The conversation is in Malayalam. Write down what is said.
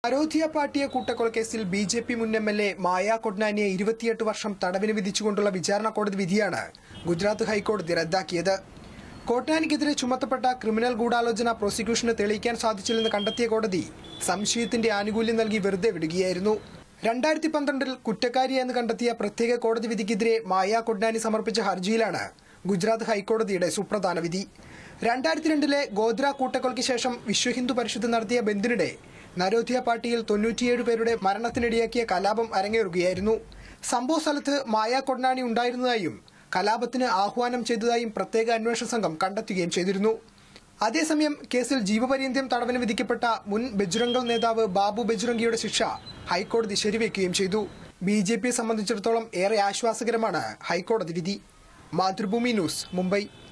അരോധ്യ പാട്ടിയ കൂട്ടക്കൊലക്കേസിൽ ബി ജെ പി മുൻ എം എൽ എ മായ കൊഡ്നാനിയെ ഇരുപത്തിയെട്ട് വർഷം തടവിന് വിധിച്ചുകൊണ്ടുള്ള വിചാരണ കോടതി വിധിയാണ് ഗുജറാത്ത് ഹൈക്കോടതി റദ്ദാക്കിയത് കോട്നാനിക്കെതിരെ ചുമത്തപ്പെട്ട ക്രിമിനൽ ഗൂഢാലോചന പ്രോസിക്യൂഷന് തെളിയിക്കാൻ സാധിച്ചില്ലെന്ന് കണ്ടെത്തിയ കോടതി സംശയത്തിന്റെ ആനുകൂല്യം നൽകി വെറുതെ വിടുകയായിരുന്നു രണ്ടായിരത്തി പന്ത്രണ്ടിൽ കുറ്റക്കാരിയെന്ന് കണ്ടെത്തിയ പ്രത്യേക കോടതി വിധിക്കെതിരെ മായ കൊഡ്നാനി സമർപ്പിച്ച ഹർജിയിലാണ് ഗുജറാത്ത് ഹൈക്കോടതിയുടെ സുപ്രധാന വിധി രണ്ടായിരത്തി രണ്ടിലെ ഗോദ്ര കൂട്ടക്കൊലയ്ക്ക് ശേഷം വിശ്വ ഹിന്ദു പരിഷത്ത് നടത്തിയ ബന്ദിനിടെ നരോധ്യ പാർട്ടിയിൽ തൊണ്ണൂറ്റിയേഴ് പേരുടെ മരണത്തിനിടയാക്കിയ കലാപം അരങ്ങേറുകയായിരുന്നു സംഭവ സ്ഥലത്ത് മായ കൊഡ്നാണി ഉണ്ടായിരുന്നതായും കലാപത്തിന് ആഹ്വാനം ചെയ്തതായും പ്രത്യേക അന്വേഷണ സംഘം കണ്ടെത്തുകയും ചെയ്തിരുന്നു അതേസമയം കേസിൽ ജീവപര്യന്തം തടവിന് വിധിക്കപ്പെട്ട മുൻ ബജ്രംഗൾ നേതാവ് ബാബു ബജ്രംഗിയുടെ ശിക്ഷ ഹൈക്കോടതി ശരിവെക്കുകയും ചെയ്തു ബി ജെ പിയെ സംബന്ധിച്ചിടത്തോളം ഏറെ ആശ്വാസകരമാണ് ഹൈക്കോടതി വിധി മാതൃഭൂമി ന്യൂസ് മുംബൈ